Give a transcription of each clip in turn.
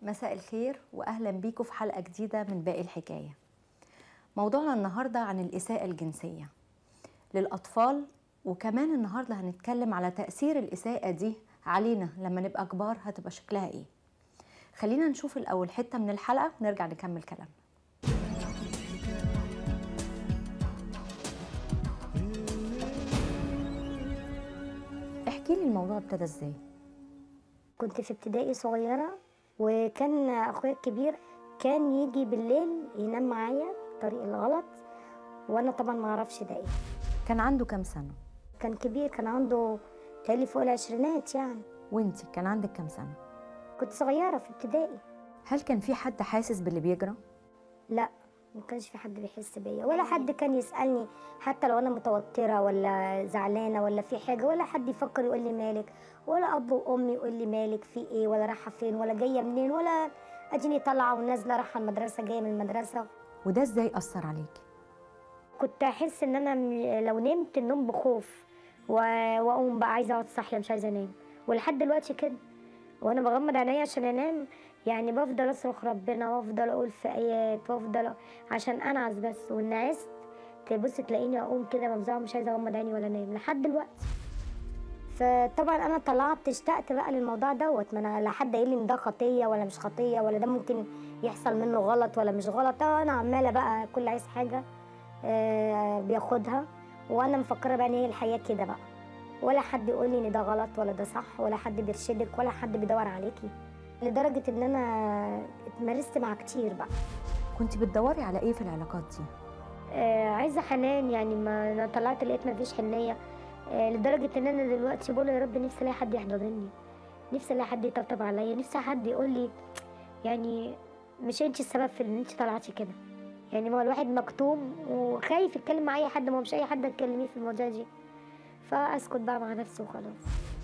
مساء الخير واهلا بيكم في حلقه جديده من باقي الحكايه موضوعنا النهارده عن الاساءه الجنسيه للاطفال وكمان النهارده هنتكلم على تاثير الاساءه دي علينا لما نبقى كبار هتبقى شكلها ايه خلينا نشوف الاول حته من الحلقه ونرجع نكمل كلامنا احكي لي الموضوع ابتدى ازاي كنت في ابتدائي صغيرة وكان أخويا الكبير كان يجي بالليل ينام معايا طريق الغلط وأنا طبعا ما أعرفش ده إيه كان عنده كام سنه كان كبير كان عنده تالي فوق العشرينات يعني وانتي كان عندك كام سنه كنت صغيرة في ابتدائي هل كان في حد حاسس باللي بيجرى لا ما كانش في حد بيحس بيا ولا حد كان يسألني حتى لو أنا متوترة ولا زعلانة ولا في حاجة ولا حد يفكر يقول لي مالك ولا أب وأمي يقول لي مالك في إيه ولا رايحة فين ولا جاية منين ولا أديني طالعة ونازلة رايحة المدرسة جاية من المدرسة وده ازاي اثر عليكي كنت احس ان انا م- لو نمت النوم بخوف و- واقوم بقى عايزه اقعد صاحيه مش عايزه انام ولحد دلوقتي كده وانا بغمض عينيا عشان انام يعني بفضل اصرخ ربنا وافضل اقول في ايات وافضل عشان انعس بس والنعست تبص تلاقيني اقوم كده مفزوعه مش عايزه اغمض عيني ولا انام لحد دلوقتي فطبعا انا طلعت اشتقت بقى للموضوع دوت ما انا لا حد قايل لي ان ده خطيه ولا مش خطيه ولا ده ممكن يحصل منه غلط ولا مش غلط اه انا عماله بقى كل عايز حاجه آه، بياخدها وانا مفكره بقى ان هي الحياه كده بقى ولا حد يقول لي ان ده غلط ولا ده صح ولا حد بيرشدك ولا حد بيدور عليكي لدرجه ان انا اتمارست مع كتير بقى كنت بتدوري على ايه في العلاقات دي آه عايزه حنان يعني ما انا طلعت لقيت ما فيش حنيه آه لدرجه ان انا دلوقتي بقول يا رب نفسي الاقي حد يحضنني نفسي الاقي حد يطبطب عليا نفسي حد يقول لي يعني مش انت السبب في ان انت طلعتي كده يعني ما هو الواحد مكتوم وخايف يتكلم مع اي حد ما هو مش اي حد اتكلميه في المواضيع دي فاسكت بقى مع نفسي وخلاص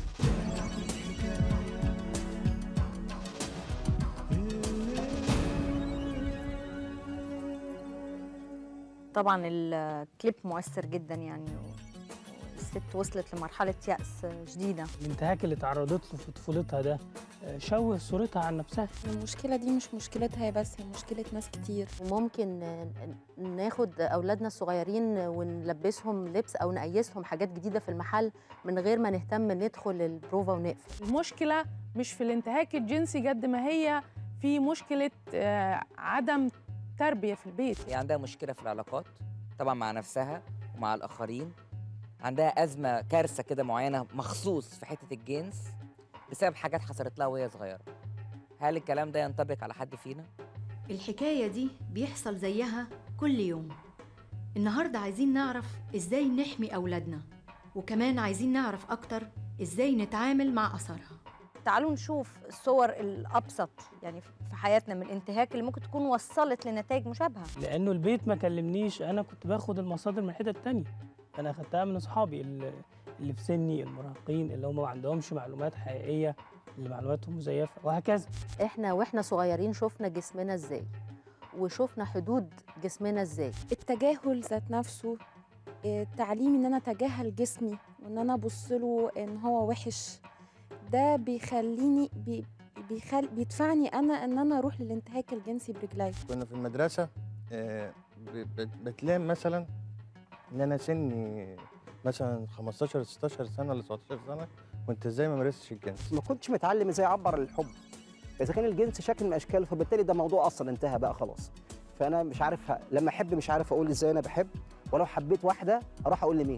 طبعا الكليب مؤثر جدا يعني الست وصلت لمرحله يأس شديده الانتهاك اللي تعرضت له في طفولتها ده آه، شوه صورتها عن نفسها المشكلة دي مش مشكلتها هي بس هي مشكلة ناس كتير وممكن ناخد اولادنا الصغيرين ونلبسهم لبس او نقيسهم حاجات جديده في المحل من غير ما نهتم ندخل البروفا ونقفل المشكلة مش في الانتهاك الجنسي قد ما هي في مشكلة آه، عدم تربية في البيت هي عندها مشكلة في العلاقات طبعا مع نفسها ومع الآخرين عندها أزمة كارثة كده معينة مخصوص في حتة الجنس بسبب حاجات حصلت لها وهي صغيرة هل الكلام ده ينطبق على حد فينا؟ الحكاية دي بيحصل زيها كل يوم النهاردة عايزين نعرف إزاي نحمي أولادنا وكمان عايزين نعرف أكتر إزاي نتعامل مع أثرها تعالوا نشوف الصور الابسط يعني في حياتنا من الانتهاك اللي ممكن تكون وصلت لنتائج مشابهه لانه البيت ما كلمنيش انا كنت باخد المصادر من حتت تانية انا اخدتها من اصحابي اللي اللي في سني المراهقين اللي هم ما عندهمش معلومات حقيقيه اللي معلوماتهم مزيفه وهكذا احنا واحنا صغيرين شفنا جسمنا ازاي وشفنا حدود جسمنا ازاي التجاهل ذات نفسه آه، تعليمي ان انا اتجاهل جسمي وان انا ابص له ان هو وحش ده بيخليني بي بيخل بيدفعني انا ان انا اروح للانتهاك الجنسي برجلي كنا في المدرسة آه، ب- ب- بتلام مثلا إن أنا سني مثلا 15 16 سنة ل 17 سنة كنت إزاي ما مارستش الجنس ما كنتش متعلم ازاي اعبر عن الحب اذا كان الجنس شكل من اشكاله فبالتالي ده موضوع اصلا انتهى بقى خلاص فانا مش عارف ه- لما احب مش عارف اقول ازاي انا بحب ولو حبيت واحده اروح اقول لمين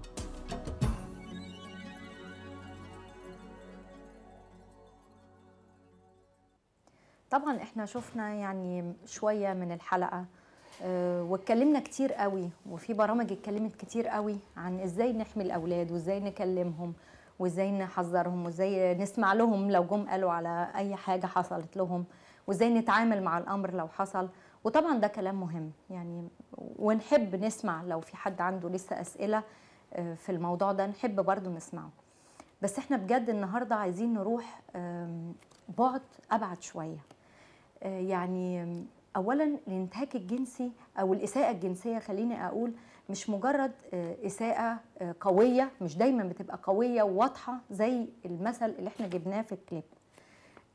طبعا احنا شفنا يعني شويه من الحلقه آه، واتكلمنا كتير قوي وفي برامج اتكلمت كتير قوي عن ازاي نحمي الاولاد وازاي نكلمهم وازاي نحذرهم وازاي نسمع لهم لو جم قالوا على اي حاجه حصلت لهم وازاي نتعامل مع الامر لو حصل وطبعا ده كلام مهم يعني ونحب نسمع لو في حد عنده لسه اسئله آه، في الموضوع ده نحب برضو نسمعه بس احنا بجد النهارده عايزين نروح آم، بعد ابعد شويه آه، يعني اولا الانتهاك الجنسي او الاساءه الجنسيه خليني اقول مش مجرد آه، اساءه آه، قويه مش دايما بتبقى قويه وواضحه زي المثل اللي احنا جبناه في الكليب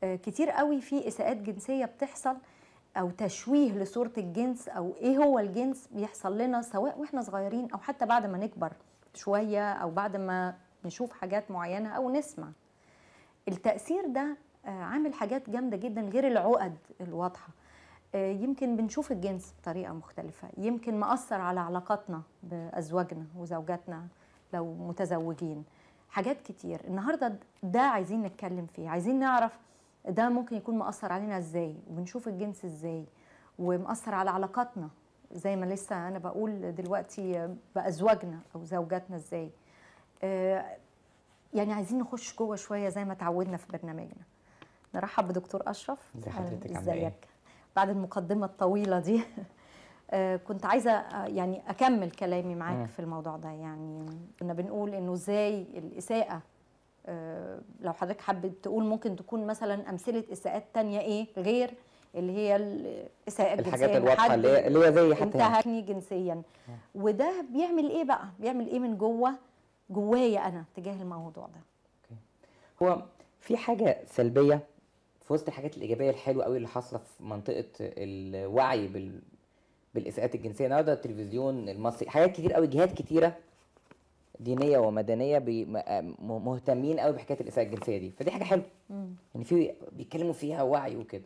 آه، كتير قوي في اساءات جنسيه بتحصل او تشويه لصوره الجنس او ايه هو الجنس بيحصل لنا سواء واحنا صغيرين او حتى بعد ما نكبر شويه او بعد ما نشوف حاجات معينه او نسمع التاثير ده آه، عامل حاجات جامده جدا غير العقد الواضحه آه، يمكن بنشوف الجنس بطريقه مختلفه يمكن مأثر على علاقاتنا بازواجنا وزوجاتنا لو متزوجين حاجات كتير النهارده ده عايزين نتكلم فيه عايزين نعرف ده ممكن يكون مأثر علينا ازاي وبنشوف الجنس ازاي ومأثر على علاقاتنا زي ما لسه انا بقول دلوقتي بأزواجنا او زوجاتنا ازاي آه، يعني عايزين نخش جوه شويه زي ما تعودنا في برنامجنا نرحب بدكتور اشرف ازي أهلاً، حضرتك عاملة ايه؟ ازيك بعد المقدمه الطويله دي آه، كنت عايزه آه، يعني اكمل كلامي معاك مم. في الموضوع ده يعني كنا بنقول انه ازاي الاساءه آه، لو حضرتك حابب تقول ممكن تكون مثلا امثله اساءات تانية ايه غير اللي هي الاساءه الجنسيه الحاجات إن الواضحه حد اللي هي اللي هي زي حتى يعني. انتهكني جنسيا وده بيعمل ايه بقى بيعمل ايه من جوه جوايا انا تجاه الموضوع ده هو في حاجه سلبيه في وسط الحاجات الايجابيه الحلوه قوي اللي حاصله في منطقه الوعي بال بالاساءات الجنسيه النهارده التلفزيون المصري حاجات كتير قوي جهات كتيره دينيه ومدنيه بي م- م- مهتمين قوي بحكايه الاساءه الجنسيه دي فدي حاجه حلوه يعني في بيتكلموا فيها وعي وكده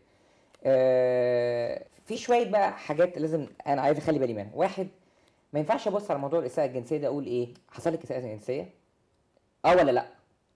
آه في شويه بقى حاجات لازم انا عايز اخلي بالي منها واحد ما ينفعش ابص على موضوع الاساءه الجنسيه ده اقول ايه حصل لك اساءه جنسيه اه ولا لا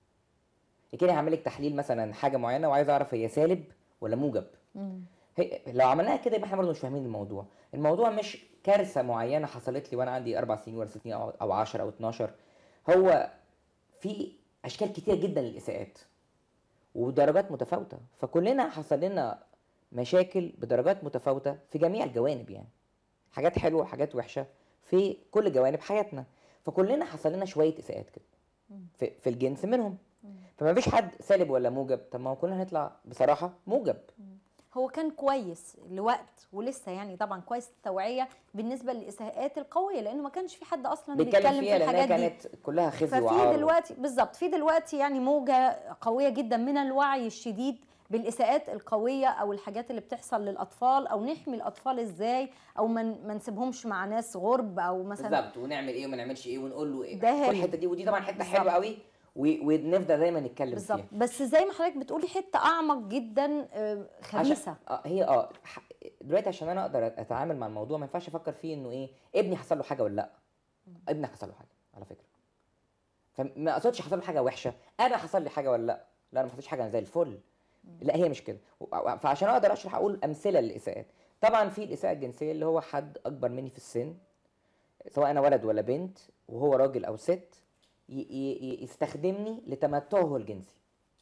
كده هعمل لك تحليل مثلا حاجه معينه وعايز اعرف هي سالب ولا موجب هي لو عملناها كده يبقى احنا برضه مش فاهمين الموضوع الموضوع مش كارثه معينه حصلت لي وانا عندي اربع سنين ولا ست سنين او أو 10 او 12 هو في اشكال كتير جدا للاساءات ودرجات متفاوته فكلنا حصل لنا مشاكل بدرجات متفاوته في جميع الجوانب يعني حاجات حلوه حاجات وحشه في كل جوانب حياتنا فكلنا حصل لنا شويه اساءات كده في, في الجنس منهم فما فيش حد سالب ولا موجب طب ما هو كلنا هنطلع بصراحه موجب هو كان كويس لوقت ولسه يعني طبعا كويس التوعيه بالنسبه للاساءات القويه لانه ما كانش في حد اصلا بيتكلم بيتكلم فيها في لانها الحاجات دي كانت كلها خزي ففي وعار دلوقتي بالظبط في دلوقتي يعني موجه قويه جدا من الوعي الشديد بالاساءات القويه او الحاجات اللي بتحصل للاطفال او نحمي الاطفال ازاي او ما ن- ما نسيبهمش مع ناس غرب او مثلا بالظبط ونعمل ايه وما نعملش ايه ونقول له ايه ده هايل. والحته دي ودي طبعا حته بالظبط. حلوه قوي و- ونفضل دايما نتكلم بالظبط فيها بس زي ما حضرتك بتقولي حته اعمق جدا آه، خبيثه عشان آه هي اه ح- دلوقتي عشان انا اقدر اتعامل مع الموضوع ما ينفعش افكر فيه انه ايه ابني حصل له حاجه ولا لا ابني حصل له حاجه على فكره فما اقصدش حصل له حاجه وحشه انا حصل لي حاجه ولا لا لا انا ما حصلش حاجه انا زي الفل لا هي مش كده و- فعشان اقدر اشرح اقول امثله للاساءات طبعا في الاساءه الجنسيه اللي هو حد اكبر مني في السن سواء انا ولد ولا بنت وهو راجل او ست ي- ي- ي- يستخدمني لتمتعه الجنسي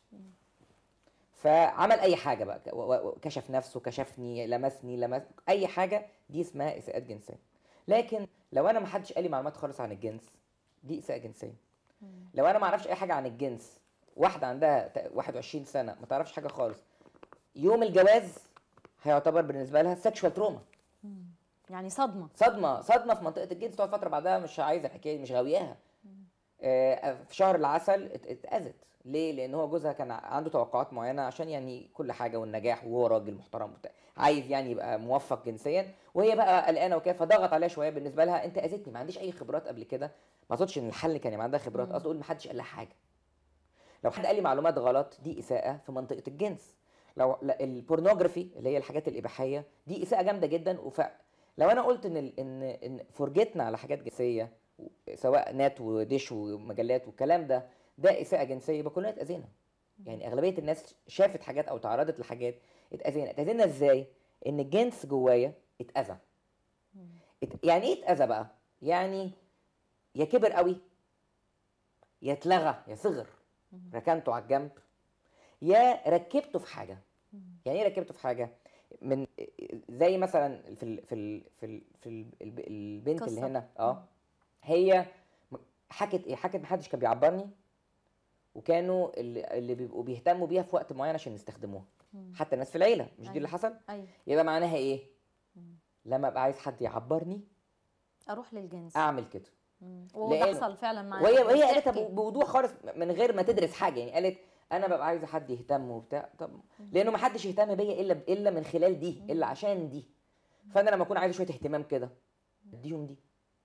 فعمل اي حاجه بقى ك- و- و- كشف نفسه كشفني لمسني لمس اي حاجه دي اسمها اساءات جنسيه لكن لو انا ما حدش قال لي معلومات خالص عن الجنس دي اساءه جنسيه لو انا ما اعرفش اي حاجه عن الجنس واحده عندها ت- 21 سنه ما تعرفش حاجه خالص يوم الجواز هيعتبر بالنسبه لها سexual تروما يعني صدمه صدمه صدمه في منطقه الجنس تقعد فتره بعدها مش عايزه الحكايه دي، مش غاوياها آه، في شهر العسل ات- اتاذت ليه لان هو جوزها كان عنده توقعات معينه عشان يعني كل حاجه والنجاح وهو راجل محترم وبتاع عايز يعني يبقى موفق جنسيا وهي بقى قلقانه وكده فضغط عليها شويه بالنسبه لها انت اذيتني ما عنديش اي خبرات قبل كده ما اقصدش ان الحل كان يبقى عندها خبرات اقصد اقول ما حدش قال لها حاجه لو حد قال لي معلومات غلط دي اساءه في منطقه الجنس لو لا البورنوجرافي اللي هي الحاجات الاباحيه دي اساءه جامده جدا وف لو انا قلت ان ال- ان ان فرجتنا على حاجات جنسيه سواء نت وديش ومجلات والكلام ده ده اساءه جنسيه يبقى كلنا اتاذينا يعني اغلبيه الناس شافت حاجات او تعرضت لحاجات اتاذينا اتاذينا ازاي ان الجنس جوايا اتاذى ات... يعني ايه اتاذى بقى يعني يا كبر قوي يا اتلغى يا صغر ركنته على الجنب يا ركبته في حاجه يعني ايه ركبته في حاجه من زي مثلا في ال في ال في ال في ال الب- البنت اللي قصة. هنا اه هي م- حكت ايه حكت محدش كان بيعبرني وكانوا اللي, اللي بيبقوا بيهتموا بيها في وقت معين عشان يستخدموه حتى الناس في العيله مش دي اللي أيوة. حصل ايوه يبقى معناها ايه لما ابقى عايز حد يعبرني اروح للجنس اعمل كده مم. وده لأن- حصل فعلا معايا وهي وهي قالتها بتحكي. بوضوح خالص من غير ما تدرس حاجه يعني قالت انا ببقى عايزه حد يهتم وبتاع طب لانه ما حدش يهتم بيا الا الا من خلال دي الا عشان دي فانا لما اكون عايز شويه اهتمام كده اديهم دي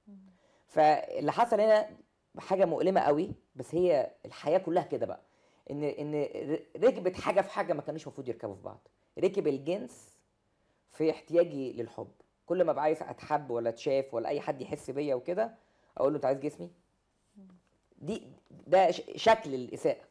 فاللي حصل هنا حاجه مؤلمه قوي بس هي الحياه كلها كده بقى ان ان ر- ركبت حاجه في حاجه ما كانوش المفروض يركبوا في بعض ركب الجنس في احتياجي للحب كل ما ابقى عايز اتحب ولا اتشاف ولا اي حد يحس بيا وكده اقول له انت عايز جسمي دي ده ش- شكل الاساءه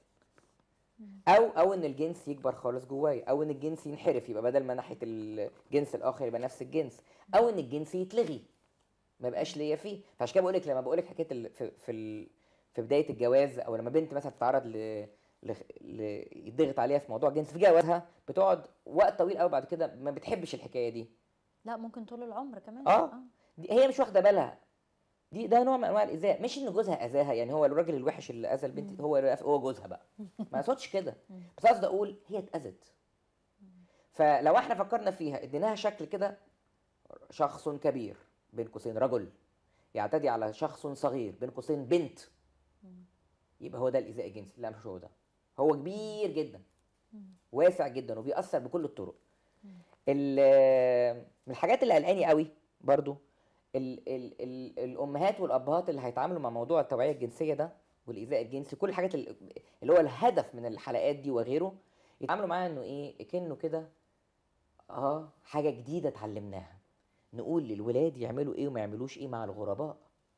او او ان الجنس يكبر خالص جوايا او ان الجنس ينحرف يبقى بدل ما ناحيه الجنس الاخر يبقى نفس الجنس او ان الجنس يتلغي ما يبقاش ليا فيه فعشان كده بقول لك لما بقول لك حكايه ال- في في ال- في بدايه الجواز او لما بنت مثلا تتعرض ل ل- ل- يضغط عليها في موضوع الجنس في جوازها بتقعد وقت طويل قوي بعد كده ما بتحبش الحكايه دي لا ممكن طول العمر كمان اه دي هي مش واخده بالها دي ده نوع من انواع الايذاء مش ان جوزها اذاها يعني هو الراجل الوحش اللي اذى البنت هو هو جوزها بقى ما اقصدش كده بس قصدي اقول هي اتاذت فلو احنا فكرنا فيها اديناها شكل كده شخص كبير بين قوسين رجل يعتدي على شخص صغير بين قوسين بنت يبقى هو ده الايذاء الجنسي لا مش هو ده هو كبير جدا واسع جدا وبيأثر بكل الطرق ال- من الحاجات اللي قلقاني قوي برضو ال ال ال الامهات والابهات اللي هيتعاملوا مع موضوع التوعيه الجنسيه ده والايذاء الجنسي كل الحاجات اللي اللي هو الهدف من الحلقات دي وغيره يتعاملوا معاها انه ايه كانه كده اه حاجه جديده اتعلمناها نقول للولاد يعملوا ايه وما يعملوش ايه مع الغرباء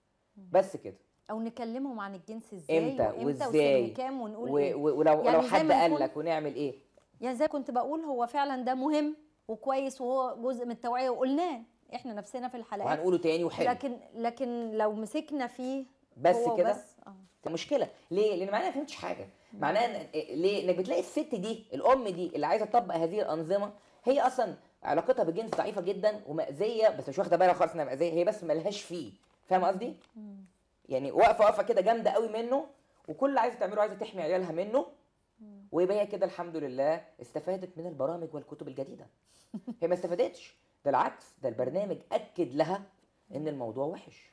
بس كده او نكلمهم عن الجنس ازاي امتى وامتى وازاي وسن كام ونقول و- ايه و- ولو يعني لو زي حد ما قال نكون- لك ونعمل ايه يعني زي كنت بقول هو فعلا ده مهم وكويس وهو جزء من التوعيه وقلناه احنا نفسنا في الحلقات وهنقوله تاني وحلو لكن لكن لو مسكنا فيه بس هو كده بس اه مشكله ليه لان معناها ما فهمتش حاجه معناها ان ليه انك بتلاقي الست دي الام دي اللي عايزه تطبق هذه الانظمه هي اصلا علاقتها بالجنس ضعيفه جدا ومأذيه بس مش واخده بالها خالص انها مأذيه هي بس ملهاش فيه فاهم قصدي يعني واقفه واقفه كده جامده قوي منه وكل اللي عايزه تعمله عايزه تحمي عيالها منه ويبقى هي كده الحمد لله استفادت من البرامج والكتب الجديده هي ما استفادتش ده العكس ده البرنامج اكد لها ان الموضوع وحش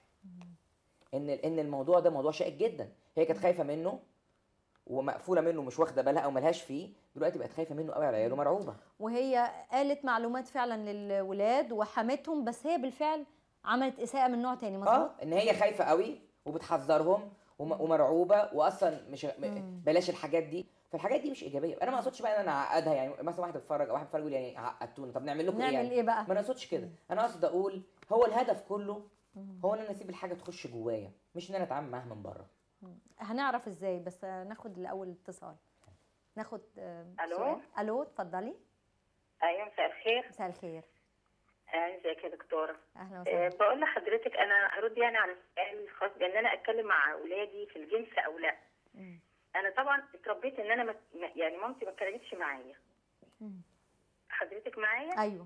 ان ان الموضوع ده موضوع شائك جدا هي كانت خايفه منه ومقفوله منه مش واخده بالها او ملهاش فيه دلوقتي بقت خايفه منه قوي على عياله مرعوبه وهي قالت معلومات فعلا للولاد وحمتهم بس هي بالفعل عملت اساءه من نوع تاني مظبوط اه ان هي خايفه قوي وبتحذرهم وم- ومرعوبه واصلا مش م- مم. بلاش الحاجات دي فالحاجات دي مش ايجابيه انا ما اقصدش بقى ان انا اعقدها يعني مثلا واحد بيتفرج او واحد بيتفرج يقول يعني عقدتونا طب نعمل لكم ايه نعمل يعني ايه بقى ما انا اقصدش كده انا اقصد اقول هو الهدف كله هو ان انا اسيب الحاجه تخش جوايا مش ان انا اتعامل معاها من بره هنعرف ازاي بس ناخد الاول اتصال ناخد آه، ألو؟ سؤال. الو اتفضلي ايوه مساء الخير مساء الخير آه، ازيك يا دكتوره اهلا آه، وسهلا بقول لحضرتك انا هرد يعني على السؤال الخاص بان انا اتكلم مع اولادي في الجنس او لا مم. انا طبعا اتربيت ان انا مت... يعني مامتي ما اتكلمتش معايا مم. حضرتك معايا ايوه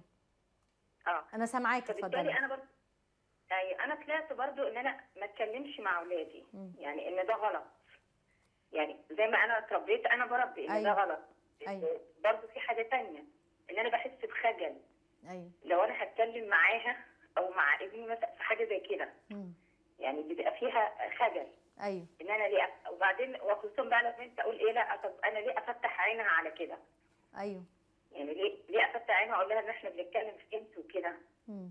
اه انا سامعاكي فبالتالي اتفضلي انا برضه ايوه انا طلعت برضو ان انا ما اتكلمش مع اولادي مم. يعني ان ده غلط يعني زي ما انا اتربيت انا بربي ان أيوة. ده غلط أيوة. برضو في حاجه تانية ان انا بحس بخجل ايوه لو انا هتكلم معاها او مع ابني مثلا في حاجه زي كده مم. يعني بيبقى فيها خجل ايوه ان انا ليه أف... وبعدين وخصوصا بقى لما انت اقول ايه لا طب انا ليه افتح عينها على كده ايوه يعني ليه ليه افتح عينها اقول لها ان احنا بنتكلم في جنس وكده مم.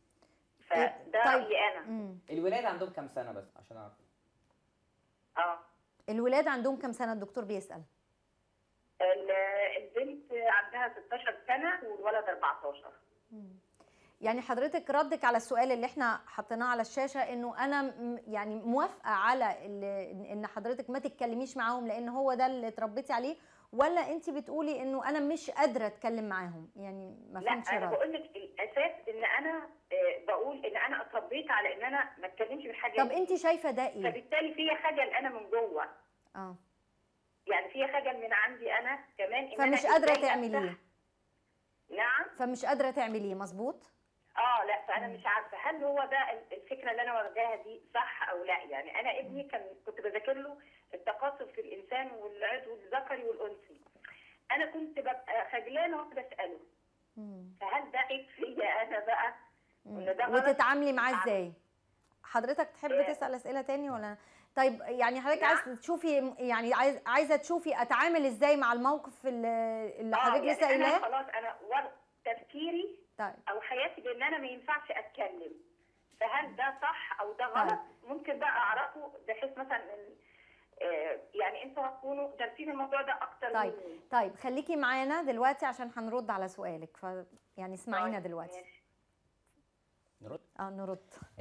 فده طيب. رايي انا مم. الولاد عندهم كام سنه بس عشان اعرف اه الولاد عندهم كام سنه الدكتور بيسال ال- البنت عندها 16 سنه والولد 14 يعني حضرتك ردك على السؤال اللي احنا حطيناه على الشاشه انه انا م- يعني موافقه على ال- ان حضرتك ما تتكلميش معاهم لان هو ده اللي اتربيتي عليه ولا انت بتقولي انه انا مش قادره اتكلم معاهم يعني ما لا فهمتش انا الرد بقول لك الاساس ان انا آه، بقول ان انا اتربيت على ان انا ما اتكلمش في الحاجه طب انت شايفه ده ايه فبالتالي فيها خجل انا من جوه اه يعني فيها خجل من عندي انا كمان ان أنا فمش قادره إزاي تعمليه أفتح- نعم فمش قادره تعمليه مظبوط اه لا فانا مش عارفه هل هو ده ال- الفكره اللي انا واخداها دي صح او لا يعني انا ابني كان كنت بذاكر له التقاصر في الانسان والعضو الذكري والانثي انا كنت ببقى خجلانه واحده اساله فهل ده عيب فيا انا بقى مم. وإن ده غلط؟ وتتعاملي مش معاه عارفة. ازاي حضرتك تحب إيه. تسال اسئله تاني ولا طيب يعني حضرتك عايزه تشوفي يعني عايز عايزه تشوفي اتعامل ازاي مع الموقف اللي اللي آه، حضرتك يعني لسه انا قايلاه خلاص انا ور- تفكيري طيب او حياتي بان انا ما ينفعش اتكلم فهل ده صح او ده غلط ممكن بقى اعرفه بحيث مثلا إن- آه، يعني انتوا هتكونوا دارسين الموضوع ده اكتر طيب مني طيب خليكي معانا دلوقتي عشان هنرد على سؤالك ف يعني اسمعينا دلوقتي نرد اه نرد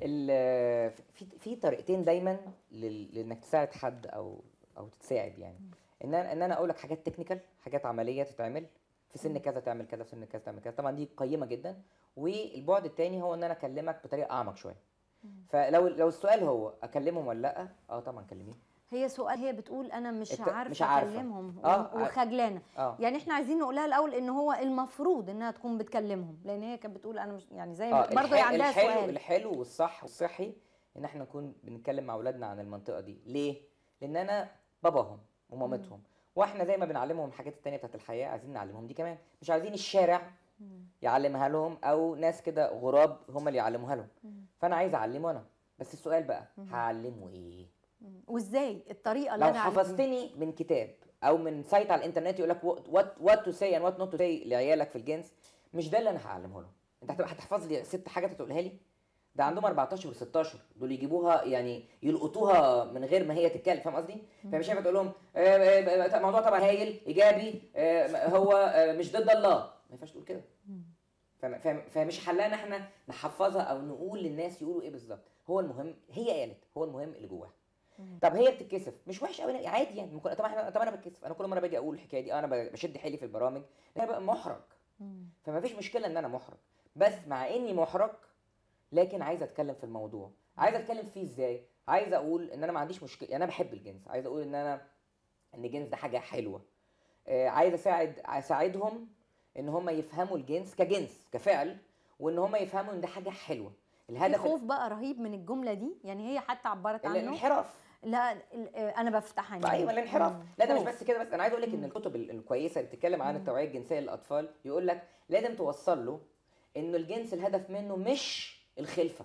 ال- في في طريقتين دايما لل- لانك تساعد حد او او تتساعد يعني ان انا ان انا اقول لك حاجات تكنيكال حاجات عمليه تتعمل في سن كذا تعمل كذا في سن كذا تعمل كذا طبعا دي قيمه جدا والبعد التاني هو ان انا اكلمك بطريقه اعمق شويه فلو لو السؤال هو اكلمهم ولا لا اه طبعا كلميه هي سؤال هي بتقول انا مش الت- عارفه مش عارفة. اكلمهم آه، و- ع- وخجلانه اه يعني احنا عايزين نقولها الاول ان هو المفروض انها تكون بتكلمهم لان هي كانت بتقول انا مش يعني زي اه ما برضه هي الح- عندها الحلو سؤال الحلو والصح والصحي ان احنا نكون بنتكلم مع اولادنا عن المنطقه دي ليه لان انا باباهم ومامتهم واحنا زي ما بنعلمهم الحاجات التانية بتاعت الحياه عايزين نعلمهم دي كمان مش عايزين الشارع يعلمها لهم او ناس كده غراب هم اللي يعلموها لهم فانا عايز اعلمه انا بس السؤال بقى هعلمه ايه وازاي الطريقه اللي لو انا علمتها. حفظتني من كتاب او من سايت على الانترنت يقول لك وات وات تو سي اند وات نوت تو سي لعيالك في الجنس مش ده اللي انا هعلمه لهم انت هتبقى هتحفظ لي ست حاجات هتقولها لي ده عندهم 14 و16 دول يجيبوها يعني يلقطوها من غير ما هي تتكلم فاهم قصدي؟ فمش هينفع تقول لهم آه، آه، آه، الموضوع طبعا هايل ايجابي آه، هو آه، مش ضد الله ما ينفعش تقول كده فاهم- فاهم- فمش حلها ان احنا نحفظها او نقول للناس يقولوا ايه بالظبط هو المهم هي قالت هو المهم اللي جواها طب هي بتتكسف مش وحش قوي عادي يعني ممكن طب احنا طب انا بتكسف انا كل مره باجي اقول الحكايه دي انا بشد حيلي في البرامج انا بقى محرج فما فيش مشكله ان انا محرج بس مع اني محرج لكن عايز اتكلم في الموضوع عايز اتكلم فيه ازاي عايز اقول ان انا ما عنديش مشكله يعني انا بحب الجنس عايز اقول ان انا ان الجنس ده حاجه حلوه آه، عايز اساعد اساعدهم ان هم يفهموا الجنس كجنس كفعل وان هم يفهموا ان ده حاجه حلوه في الهدف خوف بقى رهيب من الجمله دي يعني هي حتى عبرت عنه الانحراف لا ال- انا بفتح عيني ايوه الانحراف لا ده مش خوف. بس كده بس انا عايز اقول لك ان الكتب ال- الكويسه اللي بتتكلم عن التوعيه الجنسيه للاطفال يقول لك لازم توصل له انه الجنس الهدف منه مش الخلفه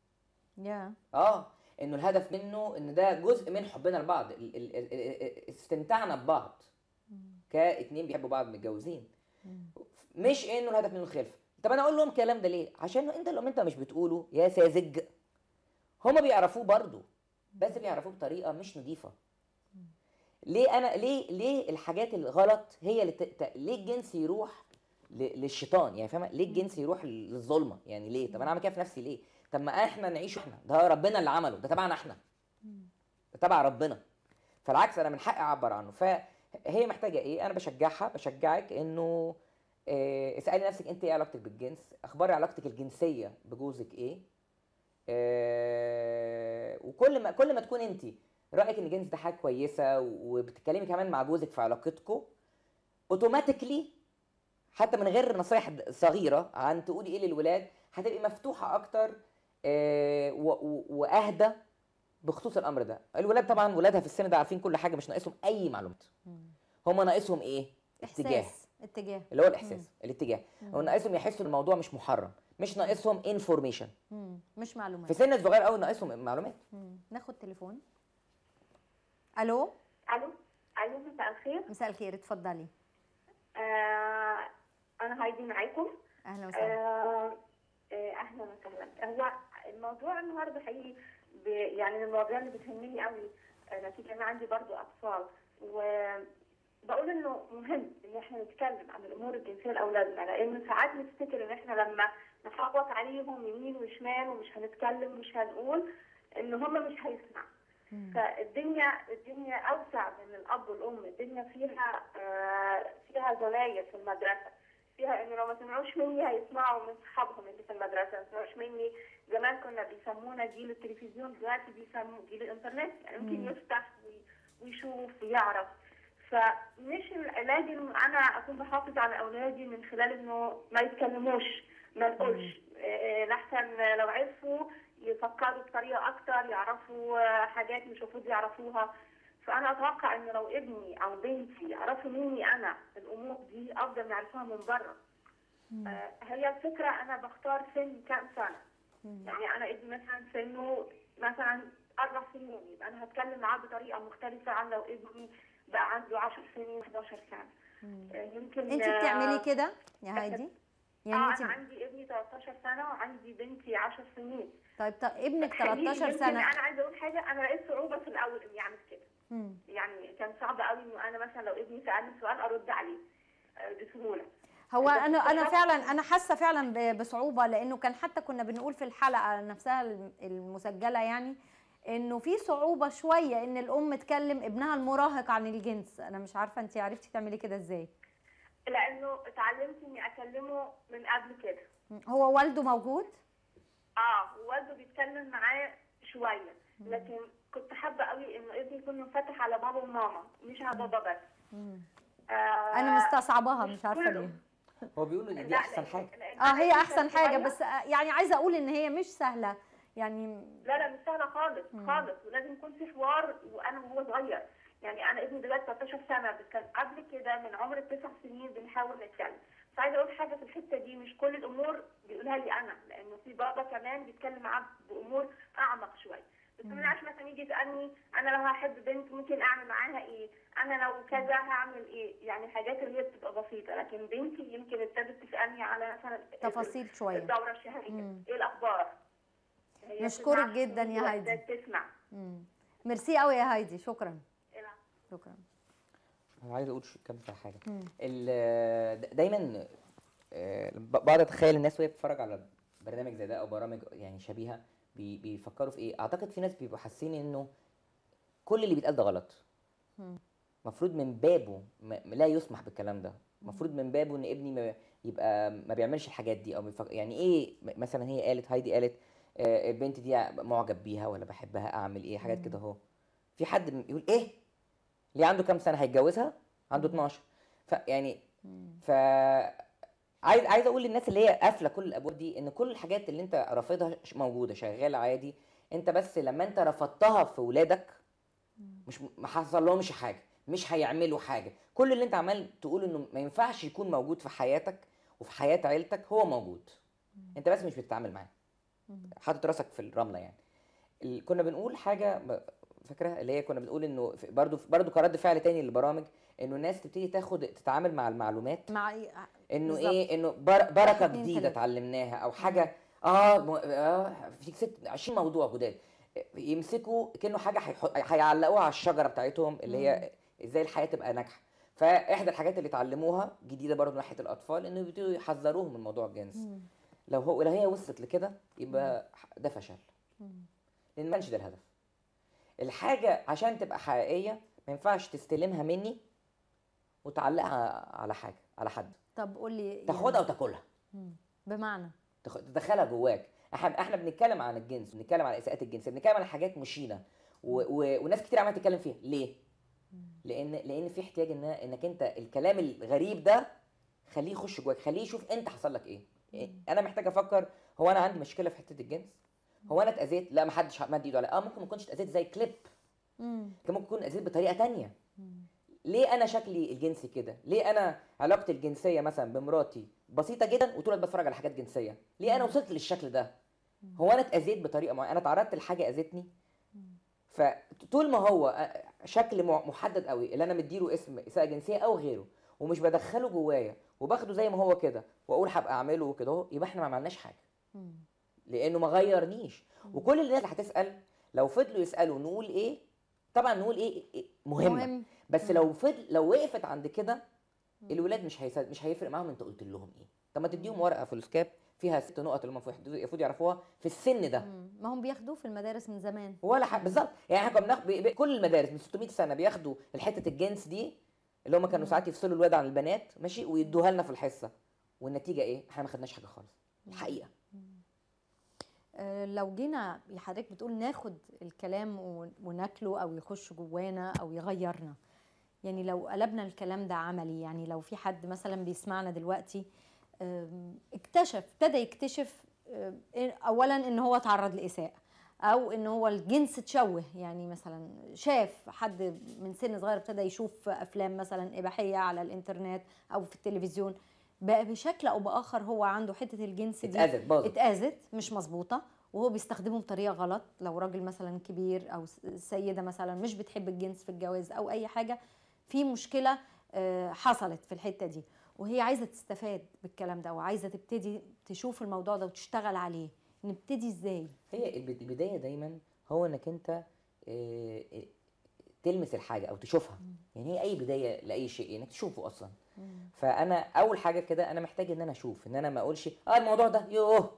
يا اه انه الهدف منه ان ده جزء من حبنا لبعض ال- ال- ال- ال- استمتاعنا ببعض كاتنين بيحبوا بعض متجوزين مش انه الهدف منه الخلفه طب انا اقول لهم الكلام ده ليه عشان انت لو انت مش بتقوله يا ساذج هما بيعرفوه برضو بس بيعرفوه بطريقه مش نظيفه ليه انا ليه ليه الحاجات الغلط هي اللي ت... ت... ليه الجنس يروح ل... للشيطان يعني فاهمه ليه الجنس يروح للظلمه يعني ليه طب انا اعمل كده في نفسي ليه طب ما احنا نعيش احنا ده ربنا اللي عمله ده تبعنا احنا ده تبع ربنا فالعكس انا من حقي اعبر عنه فهي محتاجه ايه انا بشجعها بشجعك انه آه، اسالي نفسك انت ايه علاقتك بالجنس اخبار علاقتك الجنسيه بجوزك ايه آه، وكل ما كل ما تكون انت رايك ان الجنس ده حاجه كويسه وبتتكلمي كمان مع جوزك في علاقتكم اوتوماتيكلي حتى من غير نصايح صغيره عن تقولي ايه للولاد هتبقي مفتوحه اكتر آه، و- و- واهدى بخصوص الامر ده الولاد طبعا ولادها في السن ده عارفين كل حاجه مش ناقصهم اي معلومات هم ناقصهم ايه اتجاه احساس اتجاه اللي هو الاحساس الاتجاه مم. هو ناقصهم يحسوا ان الموضوع مش محرم مش ناقصهم انفورميشن مم. مش معلومات في سن صغير قوي ناقصهم معلومات مم. ناخد تليفون الو الو الو مساء الخير مساء الخير اتفضلي آه انا هايدي معاكم اهلا وسهلا آه آه، اهلا وسهلا هو الموضوع النهارده حقيقي ب- يعني من المواضيع اللي بتهمني قوي آه، نتيجه ان عندي برضو اطفال وبقول انه مهم ان احنا نتكلم عن الامور الجنسيه لاولادنا لان ساعات نفتكر ان احنا لما نخبط عليهم يمين وشمال ومش هنتكلم ومش هنقول ان هم مش هيسمعوا فالدنيا الدنيا اوسع من الاب والام الدنيا فيها آه، فيها زمايل في المدرسه فيها انه لو ما سمعوش مني هيسمعوا من صحابهم اللي في المدرسه ما سمعوش مني زمان كنا بيسمونا جيل التلفزيون دلوقتي بيسموا جيل الانترنت يعني ممكن مم. يفتح وي- ويشوف ويعرف فمش العلاج انه انا اكون بحافظ على اولادي من خلال انه ما يتكلموش ما نقولش آه، لحسن لو عرفوا يفكروا بطريقه اكتر يعرفوا آه، حاجات مش المفروض يعرفوها فانا اتوقع ان لو ابني او بنتي يعرفوا مني انا الامور دي افضل ما يعرفوها من بره آه، هي الفكره انا بختار سن كام سنه يعني انا ابني مثلا سنه مثلا اربع سنين يبقى انا هتكلم معاه بطريقه مختلفه عن لو ابني بقى عنده 10 سنين 11 سنه آه، يمكن انت آه، بتعملي كده يا هايدي يعني اه انت انا عندي ابني 13 سنه وعندي بنتي 10 سنين طيب طب ابنك خليني- 13 يمكن سنه انا عايزه اقول حاجه انا لقيت صعوبه في الاول اني اعمل كده مم. يعني كان صعب قوي انه انا مثلا لو ابني سالني سؤال ارد عليه آه، بسهوله هو بس انا انا اكتشفت- فعلا انا حاسه فعلا ب- بصعوبه لانه كان حتى كنا بنقول في الحلقه نفسها الم- المسجله يعني انه في صعوبه شويه ان الام تكلم ابنها المراهق عن الجنس انا مش عارفه انت عرفتي تعملي كده ازاي لانه اتعلمت اني اكلمه من قبل كده هو والده موجود اه ووالده بيتكلم معاه شويه لكن كنت حابه قوي انه ابني يكون منفتح على بابا وماما مش على بابا بس آه انا مستصعباها مش عارفه كله. ليه هو بيقولوا ان دي لا، احسن حاجه اه هي احسن حاجه صغير. بس آه، يعني عايزه اقول ان هي مش سهله يعني لا لا مش سهله خالص مم. خالص ولازم يكون في حوار وانا وهو صغير يعني انا ابني دلوقتي 13 سنه بس كان قبل كده من عمر التسع سنين بنحاول نتكلم بس عايزه اقول حاجه في الحته دي مش كل الامور بيقولها لي انا لانه في بابا كمان بيتكلم معاه بامور اعمق شويه بس ما ينفعش مثلا يجي يسالني انا لو هحب بنت ممكن اعمل معاها ايه انا لو كذا هعمل ايه يعني حاجات اللي هي بتبقى بسيطه لكن بنتي يمكن ابتدت تسالني على مثلا تفاصيل شويه الدوره الشهريه مم. ايه الاخبار هي نشكرك بتسمع جدا يا وهي هايدي. بتسمع مم. ميرسي قوي يا هايدي شكرا العب. شكرا انا عايز اقول ش- كام في حاجه مم. ال- د- دايما آه، ب- بقعد اتخيل الناس وهي بتتفرج على برنامج زي ده او برامج يعني شبيهه بي- بيفكروا في ايه اعتقد في ناس بيبقوا حاسين انه كل اللي بيتقال ده غلط مم. المفروض من بابه ما لا يسمح بالكلام ده المفروض من بابه ان ابني ما يبقى ما بيعملش الحاجات دي او بيفكر يعني ايه م- مثلا هي قالت هايدي قالت آه، البنت دي معجب بيها ولا بحبها اعمل ايه حاجات كده اهو في حد م- يقول ايه ليه عنده كام سنه هيتجوزها عنده 12 فيعني ف عايز عايز اقول للناس اللي هي قافله كل الابواب دي ان كل الحاجات اللي انت رافضها ش- موجوده شغاله عادي انت بس لما انت رفضتها في ولادك مش ما حصل لهمش حاجه مش هيعملوا حاجه كل اللي انت عمال تقول انه ما ينفعش يكون موجود في حياتك وفي حياه عيلتك هو موجود انت بس مش بتتعامل معاه حاطط راسك في الرمله يعني ال- كنا بنقول حاجه ب- فاكره اللي هي كنا بنقول انه في- برضو برضو كرد فعل تاني للبرامج انه الناس تبتدي تاخد تتعامل مع المعلومات مع انه بالظبط. ايه انه بر بركه واحد، اتنين، جديده تلاتة. اتعلمناها او حاجه اه, م... آه في ست 20 موضوع جداد يمسكوا كانه حاجه هيحط- هيعلقوها على الشجره بتاعتهم اللي هي ازاي الحياه تبقى ناجحه فاحدى الحاجات اللي اتعلموها جديده برضو ناحيه الاطفال انه بيبتدوا يحذروهم من موضوع الجنس لو هو لو هي وصلت لكده يبقى ده فشل لان ما كانش ده الهدف الحاجه عشان تبقى حقيقيه ما ينفعش تستلمها مني وتعلقها على حاجه على حد طب قول لي يعني- تاخدها وتاكلها مم. بمعنى تخ- تدخلها جواك احنا احنا بنتكلم عن الجنس بنتكلم عن الاساءات الجنسيه بنتكلم عن حاجات مشينه و... و... وناس كتير عماله تتكلم فيها ليه لان لان في احتياج ان انك انت الكلام الغريب ده خليه يخش جواك خليه يشوف انت حصل لك ايه إيه؟ انا محتاج افكر هو انا عندي مشكله في حته الجنس هو انا اتاذيت لا ما حدش مد ايده عليا اه ممكن ما اكونش اتاذيت زي كليب مم. كان ممكن اكون اتاذيت بطريقه تانية ليه انا شكلي الجنسي كده ليه انا علاقتي الجنسيه مثلا بمراتي بسيطه جدا وطول الوقت بتفرج على حاجات جنسيه ليه انا وصلت للشكل ده هو انا اتاذيت بطريقه معينه انا تعرضت لحاجه اذتني فطول ما هو شكل مع- محدد قوي اللي انا مديله اسم اساءه جنسيه او غيره ومش بدخله جوايا وباخده زي ما هو كده واقول هبقى اعمله وكده اهو يبقى احنا ما عملناش حاجه لانه ما غيرنيش وكل الناس اللي هتسال لو فضلوا يسالوا نقول ايه طبعا نقول ايه, إيه مهمه مهم. بس لو فضل لو وقفت عند كده الولاد مش هيسد مش هيفرق معاهم انت قلت لهم ايه طب ما تديهم ورقه في السكاب فيها ست نقط اللي المفروض المفروض يعرفوها في السن ده مم. ما هم بياخدوه في المدارس من زمان ولا حاجه بالظبط يعني احنا كنا بناخد بي- بي- كل المدارس من 600 سنه بياخدوا الحته الجنس دي اللي هم كانوا ساعات يفصلوا الولاد عن البنات ماشي ويدوها لنا في الحصه والنتيجه ايه احنا ما خدناش حاجه خالص الحقيقه آه، لو جينا حضرتك بتقول ناخد الكلام ون- وناكله او يخش جوانا او يغيرنا يعني لو قلبنا الكلام ده عملي يعني لو في حد مثلا بيسمعنا دلوقتي آم، اكتشف ابتدى يكتشف آم، إيه- اولا ان هو تعرض لاساءه او ان هو الجنس اتشوه يعني مثلا شاف حد من سن صغير ابتدى يشوف افلام مثلا اباحيه على الانترنت او في التلفزيون بقى بشكل او باخر هو عنده حته الجنس دي اتأذت، باظت. اتاذت مش مظبوطه وهو بيستخدمه بطريقه غلط لو راجل مثلا كبير او س- سيده مثلا مش بتحب الجنس في الجواز او اي حاجه في مشكله آه، حصلت في الحته دي وهي عايزه تستفاد بالكلام ده وعايزه تبتدي تشوف الموضوع ده وتشتغل عليه نبتدي ازاي هي البد- البدايه دايما هو انك انت آه، آه، تلمس الحاجه او تشوفها يعني هي اي بدايه لاي شيء انك تشوفه اصلا فانا اول حاجه كده انا محتاج ان انا اشوف ان انا ما اقولش اه الموضوع ده يوه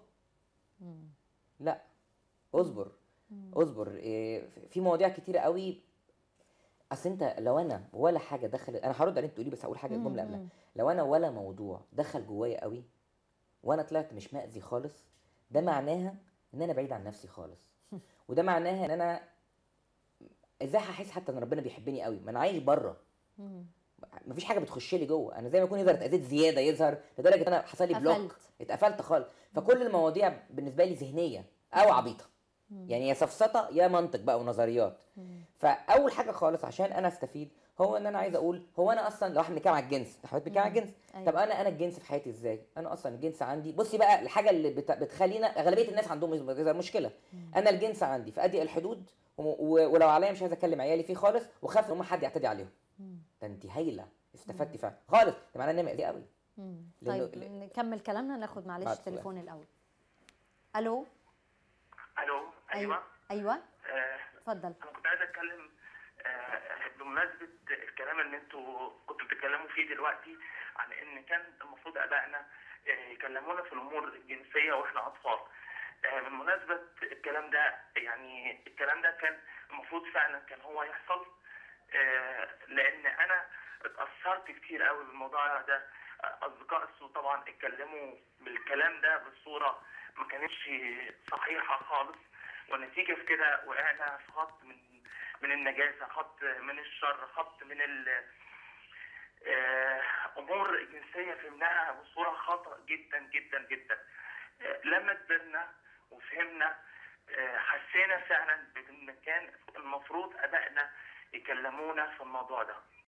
لا اصبر اصبر إيه، في مواضيع كتيره قوي اصل انت لو انا ولا حاجه دخلت انا هرد على انت تقولي بس هقول حاجه مم، جمله قبلها مم. لو انا ولا موضوع دخل جوايا قوي وانا طلعت مش مأذي خالص ده معناها ان انا بعيد عن نفسي خالص وده معناها ان انا ازاي هحس حتى ان ربنا بيحبني قوي ما انا عايش بره مفيش حاجه بتخش لي جوه انا زي ما اكون يظهر اتاذيت زياده يظهر لدرجه ان انا حصل لي بلوك قفلت. اتقفلت خالص فكل المواضيع بالنسبه لي ذهنيه او عبيطه يعني يا سفسطه يا منطق بقى ونظريات فاول حاجه خالص عشان انا استفيد هو ان انا عايز اقول هو انا اصلا لو احنا بنتكلم على الجنس احنا بنتكلم على الجنس أيوة. طب انا انا الجنس في حياتي ازاي انا اصلا الجنس عندي بصي بقى الحاجه اللي بت... بتخلينا اغلبيه الناس عندهم يظهر مشكله انا الجنس عندي فادي الحدود و... و... ولو عليا مش عايز اكلم عيالي فيه خالص وخاف ان هم حد يعتدي عليهم ده انت هايله استفدتي فعلا خالص ده معناه ان انا مأذيه قوي مم. لأنه- طيب ل- نكمل كلامنا ناخد معلش بعد التليفون الاول الو الو ايوه ايوه آه، اتفضل انا كنت عايز اتكلم آه، بمناسبه الكلام اللي انتوا كنتوا بتتكلموا فيه دلوقتي عن ان كان المفروض ابائنا آه، يكلمونا في الامور الجنسيه واحنا اطفال آه، بالمناسبه الكلام ده يعني الكلام ده كان المفروض فعلا كان هو يحصل آه، لان انا اتاثرت كتير قوي بالموضوع ده آه، اصدقاء السوء طبعا اتكلموا بالكلام ده بصوره ما كانتش صحيحه خالص والنتيجه في كده وقعنا في خط من من النجاسه خط من الشر خط من ال آه، امور جنسيه فهمناها بصوره خطا جدا جدا جدا آه، لما كبرنا وفهمنا آه، حسينا فعلا بان كان المفروض ابائنا يكلمونا في الموضوع ده